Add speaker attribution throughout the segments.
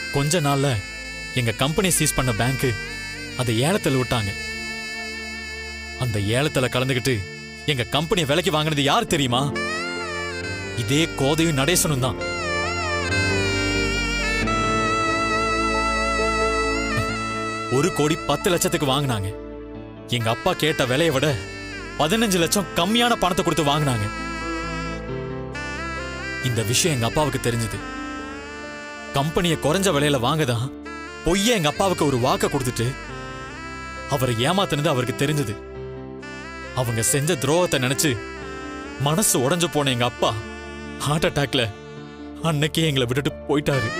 Speaker 1: கொஞ்ச நாள்ல எங்க கம்பெனி சீஸ் பண்ண பேங்க் அதை ஏலத்தில் விட்டாங்க அந்த ஏலத்துல கலந்துக்கிட்டு எங்க கம்பெனியை விலைக்கு வாங்கினது யார் தெரியுமா இதே கோதையும் நடேசனும் தான் ஒரு கோடி பத்து லட்சத்துக்கு வாங்கினாங்க எங்க அப்பா கேட்ட விலையை விட பதினஞ்சு லட்சம் கம்மியான பணத்தை கொடுத்து வாங்கினாங்க இந்த விஷயம் எங்க அப்பாவுக்கு தெரிஞ்சது கம்பெனியை குறைஞ்ச விலையில வாங்கதான் பொய்ய எங்க அப்பாவுக்கு ஒரு வாக்க கொடுத்துட்டு அவரை ஏமாத்தினது அவருக்கு தெரிஞ்சது அவங்க செஞ்ச துரோகத்தை நினைச்சு மனசு உடைஞ்சு போன எங்க அப்பா ஹார்ட் அட்டாக்ல அன்னைக்கே எங்களை விட்டுட்டு போயிட்டாரு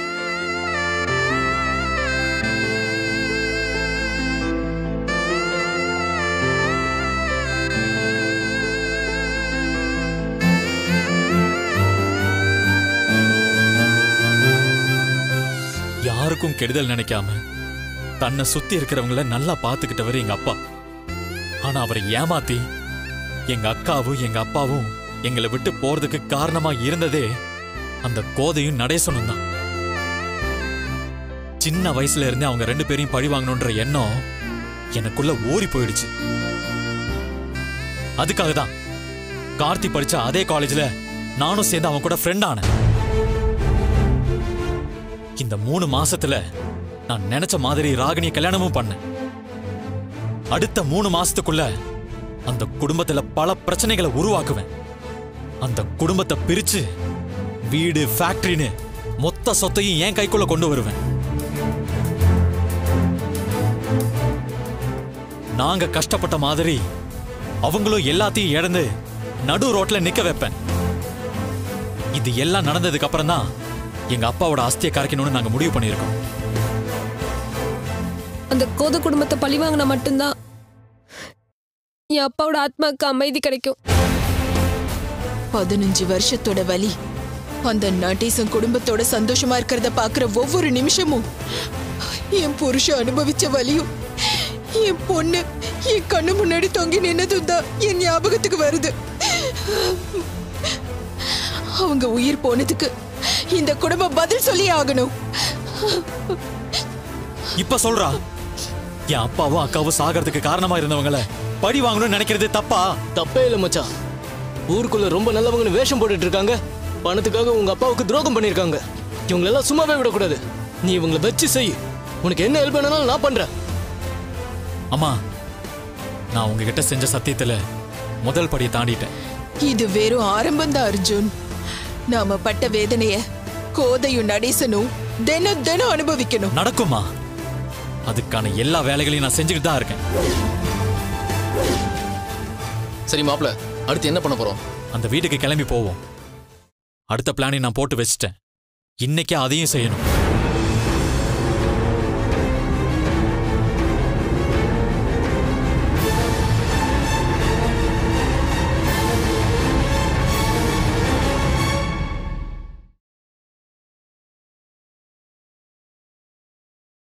Speaker 1: யாருக்கும் கெடுதல் நினைக்காம தன்னை சுத்தி இருக்கிறவங்கள நல்லா பாத்துக்கிட்டவர் எங்க அப்பா ஆனா அவரை ஏமாத்தி எங்க அக்காவும் எங்க அப்பாவும் எங்களை விட்டு போறதுக்கு காரணமா இருந்ததே அந்த கோதையும் நடேசனும் தான் சின்ன வயசுல இருந்தே அவங்க ரெண்டு பேரையும் பழி வாங்கணுன்ற எண்ணம் எனக்குள்ள ஊறி போயிடுச்சு அதுக்காக தான் கார்த்தி படிச்ச அதே காலேஜ்ல நானும் சேர்ந்து அவன் கூட ஃப்ரெண்ட் ஆனேன் இந்த மூணு மாசத்துல நான் நினைச்ச மாதிரி ராகினிய கல்யாணமும் பண்ணேன் அடுத்த மூணு மாசத்துக்குள்ள அந்த குடும்பத்துல பல பிரச்சனைகளை உருவாக்குவேன் அந்த குடும்பத்தை பிரிச்சு வீடு ஃபேக்டரின்னு மொத்த சொத்தையும் என் கைக்குள்ள கொண்டு வருவேன் நாங்க கஷ்டப்பட்ட மாதிரி அவங்களும் எல்லாத்தையும் இழந்து நடு ரோட்ல நிக்க வைப்பேன் இது எல்லாம் நடந்ததுக்கு அப்புறம் தான் எங்க அப்பாவோட அஸ்தியை கரைக்கணும்னு நாங்க முடிவு பண்ணியிருக்கோம்
Speaker 2: அந்த கோத குடும்பத்தை பழி வாங்கினா மட்டும்தான் என் அப்பாவோட ஆத்மாவுக்கு அமைதி கிடைக்கும்
Speaker 3: பதினஞ்சு வருஷத்தோட வலி அந்த நடேசன் குடும்பத்தோட சந்தோஷமா இருக்கிறத பாக்குற ஒவ்வொரு நிமிஷமும் என் புருஷன் அனுபவிச்ச வலியும் என் பொண்ணு என் கண்ணு முன்னாடி தொங்கி நின்னதும் தான் என் ஞாபகத்துக்கு வருது அவங்க உயிர் போனதுக்கு இந்த குடும்பம் பதில் சொல்லி ஆகணும்
Speaker 1: இப்ப சொல்றா என் அப்பாவும் அக்காவும் சாகிறதுக்கு காரணமா இருந்தவங்கள பழி வாங்கணும்னு நினைக்கிறது தப்பா
Speaker 4: தப்பே இல்லை மச்சான் ஊருக்குள்ள ரொம்ப நல்லவங்கன்னு வேஷம் போட்டுட்டு இருக்காங்க பணத்துக்காக உங்க அப்பாவுக்கு துரோகம் பண்ணிருக்காங்க இவங்களெல்லாம் சும்மாவே விடக்கூடாது நீ இவங்களை வச்சு செய் உனக்கு என்ன ஹெல்ப் வேணாலும் நான் பண்றேன்
Speaker 1: அம்மா நான் உங்ககிட்ட செஞ்ச சத்தியத்துல முதல் படியை தாண்டிட்டேன்
Speaker 3: இது வெறும் ஆரம்பம்தான் அர்ஜுன் நாம பட்ட வேதனைய கோதையும் நடேசனும் தினம் தினம் அனுபவிக்கணும்
Speaker 1: நடக்குமா அதுக்கான எல்லா வேலைகளையும் நான் செஞ்சுக்கிட்டு தான் இருக்கேன்
Speaker 5: சரி மாப்ள அடுத்து என்ன பண்ண போறோம்
Speaker 1: அந்த வீட்டுக்கு கிளம்பி போவோம் அடுத்த பிளானை நான் போட்டு வச்சிட்டேன் இன்னைக்கே அதையும் செய்யணும்